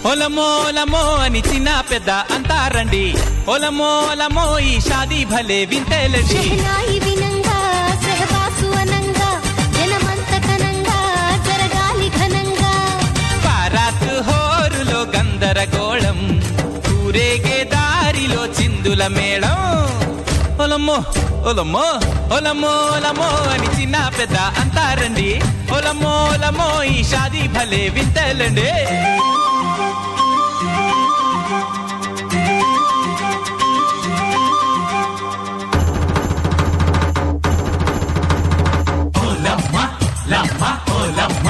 ఒలమో ఒలమో అని చిన్న పెద్ద అంటారండి ఒలమో ఒలమో ఈ షాదీ భలే వింతేలండి షెహనాయి వినంగా సెహబాసు అనంగా జనమంత కనంగా జరగాలి ఘనంగా పారాత్ హోరులో గందరగోళం ఊరేగే దారిలో చిందుల మేళం ఒలమ్మో ఒలమ్మో ఒలమ్మో ఒలమ్మో అని చిన్న పెద్ద అంటారండి ఒలమ్మో ఒలమ్మో ఈ షాదీ భలే వింతలండి ఓలమ్మ లమ్మ ఓలమ్మ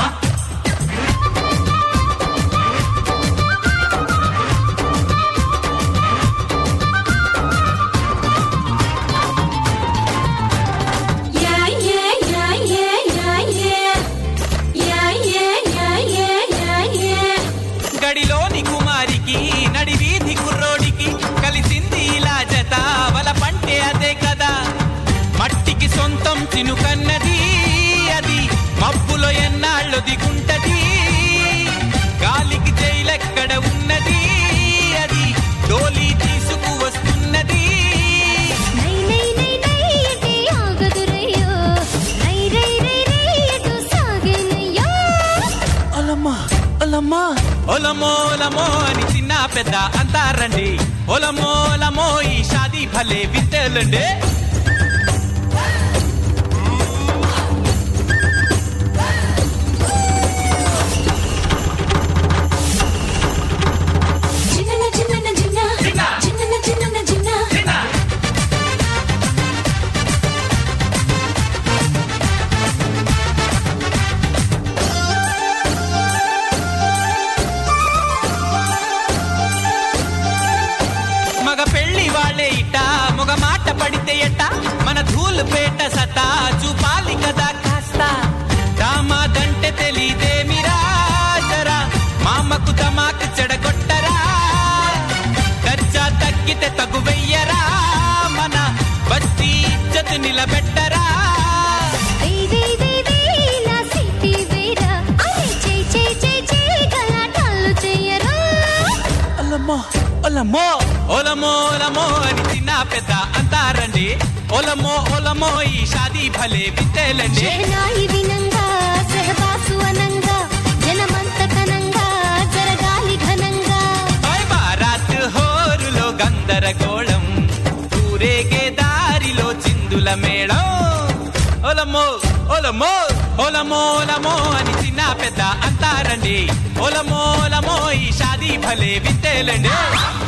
Yeah, yeah, yeah, yeah, yeah, yeah. Yeah, yeah, yeah, yeah, yeah, yeah. గడిలోని కుమారికి నడి వీధి కుర్రోడికి కలిసింది ఇలా జత వల పంటే అదే కదా మట్టికి సొంతం చినుకన్నది అది మబ్బులో ఎన్నాళ్ళు దిగుంటది గాలికి జైలెక్కడ ఉన్నది అది డోలి తీసుకు వస్తున్నది నై నై నై నై ఎటే ఆగదురయ్యో నై రై రై రై ఎటు సాగేనయ్యో ఒలమ్మా ఒలమ్మా ఒలమో ఒలమో అని చిన్న పెద్ద అంటారండి ఒలమో ఒలమో ఈ షాదీ భలే వింతేలండి చిన్న చిన్న చిన్న చిన్న. చిన్న చిన్న చిన్న మగ పెళ్లి వాళ్ళే ఇట మగ మాట పడితే ఎట్ట మన ధూలు పేట సతా చూపాలి కదా కాస్త దామాదంటే తెలీదేమిరా జరా మామకు తమాకు చెడగొట్టరా దర్జా తగ్గితే తగు వెయ్యరా మన బస్తీ ఇజ్జత్ నిలబెట్టరా వేయ్ వేయ్ వేయ్ వేయ్ నా సిటీ వేరా అరే చేయి చేయి చేయి చేయి గలాటాలు చెయ్యరా ఒలమ్మో ఒలమ్మో ఒలమో ఒలమో అని చిన్న పెద్ద అంటారండి ఒలమో ఒలమో ఈ షాదీ భలే వింతేలండి షెహనాయి వినంగా సెహబాసు అనంగా జనమంత కనంగా జరగాలి ఘనంగా ఓయ్ బారాత్ హోరులో గందరగోళం ఊరేగే దారిలో చిందుల మేళం ఒలమో ఒలమో ఒలమో ఒలమో అని చిన్న పెద్ద అంటారండి ఒలమో ఒలమో ఈ షాదీ భలే వింతేలండి